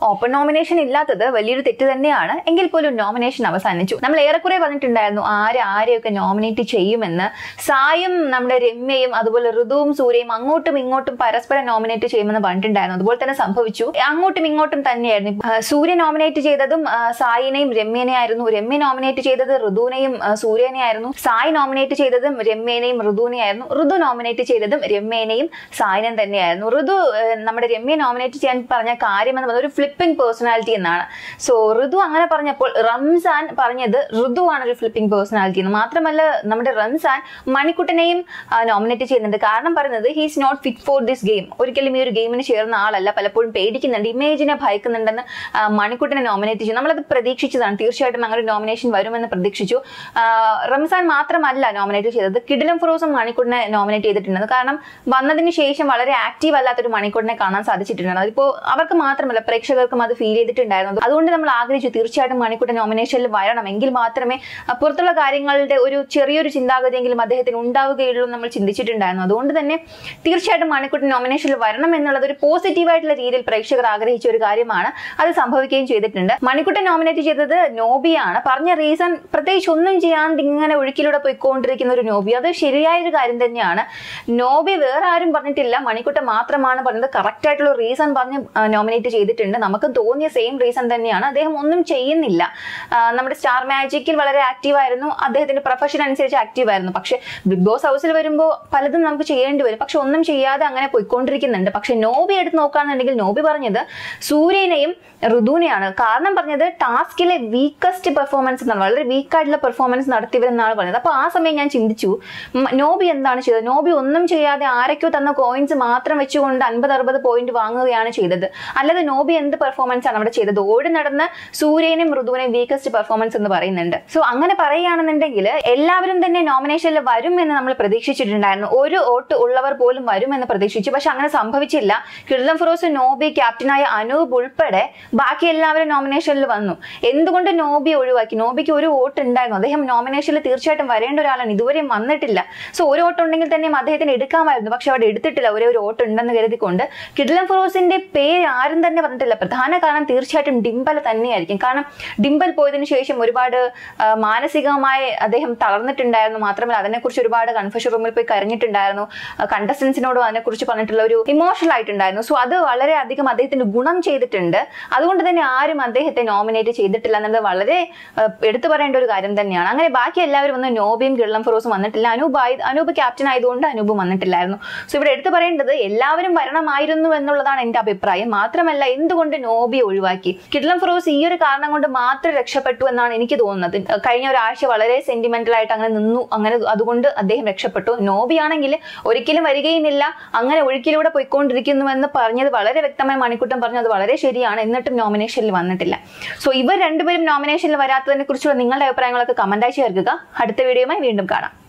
open nomination ഇല്ലാത്തത് വലിയൊരു തെറ്റ് തന്നെയാണ് എങ്കിൽ പോലും നോമിനേഷൻ അവസാനിച്ചു നമ്മൾ ഏറെക്കുറെ പറഞ്ഞിട്ടുണ്ടായിരുന്നു ആര് ആരെയൊക്കെ നോമിനേറ്റ് ചെയ്യുമെന്ന് സായും നമ്മുടെ രമ്യയും അതുപോലെ ഋതുവും സൂര്യയും അങ്ങോട്ടും ഇങ്ങോട്ടും പരസ്പരം നോമിനേറ്റ് ചെയ്യുമെന്ന് പറഞ്ഞിട്ടുണ്ടായിരുന്നു അതുപോലെ തന്നെ സംഭവിച്ചു അങ്ങോട്ടും ഇങ്ങോട്ടും തന്നെയായിരുന്നു ആ, സൂര്യ നോമിനേറ്റ് ചെയ്തതും ആ, സായിനെയും രമ്യനെയായിരുന്നു രമ്യ നോമിനേറ്റ് ചെയ്തത് ഋതുവിനെയും ആ, സൂര്യനെയായിരുന്നു സായി നോമിനേറ്റ് ചെയ്തതും രമ്യനെയും ഋതുവിനെയായിരുന്നു ഋതു നോമിനേറ്റ് ചെയ്തതും രമ്യനെയും സായിനെയും തന്നെയായിരുന്നു ഋതു ആ, നമ്മുടെ രമ്യ നോമിനേറ്റ് ചെയ്യാൻ പറഞ്ഞ കാര്യം എന്ന് പറയുന്നത് ഒരു ഫ്ലിപ്പിംഗ് പേഴ്സണാലിറ്റി എന്നാണ് സോ ഋതു അങ്ങനെ പറഞ്ഞപ്പോൾ റംസാൻ പറഞ്ഞത് ഋതു ആണ് ഒരു ഫ്ലിപ്പിംഗ് പേഴ്സണാലിറ്റി എന്ന് മാത്രമല്ല നമ്മുടെ റംസാൻ മണിക്കുട്ടനെയും നോമിനേറ്റ് ചെയ്യുന്നുണ്ട് കാരണം പറയുന്നത് he's not fit for this game ഒരിക്കലും ഈ ഒരു ഗെയിമിന് ചേർന്ന ആളല്ല പലപ്പോഴും പേടിക്കുന്നുണ്ട് ഇമേജിനെ ഭയക്കുന്നുണ്ടെന്ന് ആ, മണിക്കുട്ടനെ നോമിനേറ്റ് ചെയ്തു നമ്മളത് പ്രതീക്ഷിച്ചതാണ് തീർച്ചയായിട്ടും അങ്ങനെ ഒരു നോമിനേഷൻ വരുമെന്ന് പ്രതീക്ഷിച്ചു ആ, റംസാൻ മാത്രമല്ല നോമിനേറ്റ് ചെയ്തത് കിഡിലും ഫിറോസും മണിക്കുട്ടനെ നോമിനേറ്റ് ചെയ്തിട്ടുണ്ട് കാരണം വന്നതിന് ശേഷം വളരെ ആക്റ്റീവ് അല്ലാത്തൊരു മണിക്കൂറിനെ കാണാൻ സാധിച്ചിട്ടുണ്ട് അതിപ്പോ അവർക്ക് മാത്രമല്ല പ്രേക്ഷകർക്കും അത് ഫീൽ ചെയ്തിട്ടുണ്ടായിരുന്നു അതുകൊണ്ട് നമ്മൾ ആഗ്രഹിച്ചു തീർച്ചയായിട്ടും മണിക്കൂട്ടൻ നോമിനേഷനിൽ വരണം എങ്കിൽ മാത്രമേ അഹ് പുറത്തുള്ള കാര്യങ്ങളുടെ ഒരു ചെറിയൊരു ചിന്താഗതിയെങ്കിലും അദ്ദേഹത്തിന് ഉണ്ടാവുകയുള്ളൂ എന്ന് നമ്മൾ ചിന്തിച്ചിട്ടുണ്ടായിരുന്നു അതുകൊണ്ട് തന്നെ തീർച്ചയായിട്ടും മണിക്കൂട്ടൻ നോമിനേഷനിൽ വരണം എന്നുള്ളത് ഒരു പോസിറ്റീവായിട്ടുള്ള രീതിയിൽ പ്രേക്ഷകർ ആഗ്രഹിച്ച ഒരു കാര്യമാണ് അത് സംഭവിക്കുകയും ചെയ്തിട്ടുണ്ട് മണിക്കുട്ടൻ നോമിനേറ്റ് ചെയ്തത് നോബിയാണ് പറഞ്ഞ റീസൺ പ്രത്യേകിച്ച് ഒന്നും ചെയ്യാണ്ട് ഇങ്ങനെ ഒഴുക്കിലൂടെ പോയിക്കൊണ്ടിരിക്കുന്ന ഒരു നോബി അത് ശരിയായ ഒരു കാര്യം തന്നെയാണ് നോബി വേറെ ആരും പറഞ്ഞിട്ടില്ല മണിക്കുട്ടൻ മാത്രമാണ് പറഞ്ഞത് കറക്റ്റ് ആയിട്ടുള്ള റീസൺ പറഞ്ഞ് നോമിനേറ്റ് ചെയ്തിട്ടുണ്ട് നമുക്ക് തോന്നിയ സെയിം റീസൺ തന്നെയാണ് അദ്ദേഹം ഒന്നും ചെയ്യുന്നില്ല ആ, നമ്മുടെ സ്റ്റാർ മാജിക്കിൽ വളരെ ആക്റ്റീവ് ആയിരുന്നു അദ്ദേഹത്തിന്റെ പ്രൊഫഷൻ അനുസരിച്ച് ആക്റ്റീവ് ആയിരുന്നു പക്ഷെ ബിഗ് ബോസ് ഹൗസിൽ വരുമ്പോൾ പലതും നമുക്ക് ചെയ്യേണ്ടി വരും പക്ഷെ ഒന്നും ചെയ്യാതെ അങ്ങനെ പോയിക്കൊണ്ടിരിക്കുന്നുണ്ട് പക്ഷെ നോബി എടുത്ത് നോക്കുകയാണെന്നുണ്ടെങ്കിൽ നോബി പറഞ്ഞത് സൂര്യനെയും ഋതുവിനെയാണ് കാരണം പറഞ്ഞത് ടാസ്കിലെ വീക്കസ്റ്റ് പെർഫോമൻസ് എന്നാണ് വളരെ വീക്കായിട്ടുള്ള പെർഫോമൻസ് നടത്തിയവരെന്നാണ് പറഞ്ഞത് അപ്പോൾ ആ സമയം ഞാൻ ചിന്തിച്ചു ഉം, നോബി എന്താണ് ചെയ്തത് നോബി ഒന്നും ചെയ്യാതെ ആരൊക്കെയോ തന്ന കോയിൻസ് മാത്രം വെച്ചുകൊണ്ട് അൻപത് അറുപത് പോയിന്റ് വാങ്ങുകയാണ് ചെയ്തത് അല്ലാതെ നോബി എന്ത് പെർഫോമൻസ് ആണ് അവിടെ ചെയ്തത് ഓടി നടന്ന് സൂര്യനെയും മൃദുവിനെയും വീക്കസ്റ്റ് പെർഫോമൻസ് എന്ന് പറയുന്നുണ്ട് സോ അങ്ങനെ പറയുകയാണെന്നുണ്ടെങ്കിൽ എല്ലാവരും തന്നെ നോമിനേഷനിൽ വരും എന്ന് നമ്മൾ പ്രതീക്ഷിച്ചിട്ടുണ്ടായിരുന്നു ഒരു വോട്ട് ഉള്ളവർ പോലും വരും എന്ന് പ്രതീക്ഷിച്ചു പക്ഷെ അങ്ങനെ സംഭവിച്ചില്ല കിർലം ഫിറോസ് നോബി ക്യാപ്റ്റനായ അനൂപ് ഉൾപ്പെടെ ബാക്കി എല്ലാവരും നോമിനേഷനിൽ വന്നു എന്തുകൊണ്ട് നോബി ഒഴിവാക്കി നോബിക്ക് ഒരു വോട്ട് ഉണ്ടായിരുന്നു അദ്ദേഹം നോമിനേഷനിൽ തീർച്ചയായിട്ടും വരേണ്ട ഒരാളാണ് ഇതുവരെയും വന്നിട്ടില്ല സോ ഒരു വോട്ട് ഉണ്ടെങ്കിൽ തന്നെയും അദ്ദേഹത്തിന് എടുക്കാമായിരുന്നു പക്ഷെ അവിടെ എടുത്തിട്ടില്ല ഒരേ ഒരു വോട്ട് ഉണ്ടെന്ന് കരുതിക്കൊണ്ട് കിഡ്ലം ഫിറോസിന്റെ പേര് ആരും തന്നെ പറഞ്ഞിട്ടില്ല പ്രധാന കാരണം തീർച്ചയായിട്ടും ഡിംബൽ തന്നെയായിരിക്കും കാരണം ഡിംബൽ പോയതിനു ശേഷം ഒരുപാട് ആ, മാനസികമായി അദ്ദേഹം തളർന്നിട്ടുണ്ടായിരുന്നു മാത്രമല്ല അതിനെക്കുറിച്ച് ഒരുപാട് കൺഫ്യൂഷൻ റൂമിൽ പോയി കരഞ്ഞിട്ടുണ്ടായിരുന്നു കണ്ടസ്റ്റൻസിനോടും അതിനെക്കുറിച്ച് പറഞ്ഞിട്ടുള്ള ഒരു ഇമോഷണൽ ആയിട്ടുണ്ടായിരുന്നു സോ അത് വളരെയധികം അദ്ദേഹത്തിന് ഗുണം ചെയ്തിട്ടുണ്ട് അതുകൊണ്ട് തന്നെ ആരും അദ്ദേഹത്തെ നോമിനേറ്റ് ചെയ്തിട്ടില്ല എന്നുള്ളത് വളരെ ആ, എടുത്തു പറയേണ്ട ഒരു കാര്യം തന്നെയാണ് അങ്ങനെ ബാക്കി എല്ലാവരും വന്ന് നോബിയും ഗിള്ളം ഫിറോസും വന്നിട്ടില്ല അനൂപ് ആയി അനൂപ് ക്യാപ്റ്റൻ ആയതുകൊണ്ട് അനൂപ് വന്നിട്ടില്ലായിരുന്നു സോ ഇവിടെ എടുത്തു പറയേണ്ടത് എല്ലാവരും വരണമായിരുന്നു എന്നുള്ളതാണ് എന്റെ അഭിപ്രായം മാത്രമല്ല എന്തുകൊണ്ട് നോബി ഒഴിവാക്കി കിഡ്ലം ഫിറോസ് ഈ ഒരു കാരണം കൊണ്ട് മാത്രം രക്ഷപ്പെട്ടു എന്നാണ് എനിക്ക് തോന്നുന്നത് കഴിഞ്ഞ ഒരാഴ്ച വളരെ സെന്റിമെന്റൽ ആയിട്ട് അങ്ങനെ നിന്നു അങ്ങനെ അതുകൊണ്ട് അദ്ദേഹം രക്ഷപ്പെട്ടു നോബി ആണെങ്കിൽ ഒരിക്കലും വരികയുമില്ല അങ്ങനെ ഒഴുക്കിലൂടെ പോയിക്കൊണ്ടിരിക്കുന്നു എന്ന് പറഞ്ഞത് വളരെ വ്യക്തമായി മണിക്കൂട്ടം പറഞ്ഞു അത് വളരെ ശരിയാണ് എന്നിട്ടും നോമിനേഷനിൽ വന്നിട്ടില്ല സോ ഇവർ രണ്ടുപേരും നോമിനേഷനിൽ വരാത്തതിനെ കുറിച്ചുള്ള നിങ്ങളുടെ അഭിപ്രായങ്ങളൊക്കെ കമന്റായി ചേർക്കുക അടുത്ത വീഡിയോയുമായി വീണ്ടും കാണാം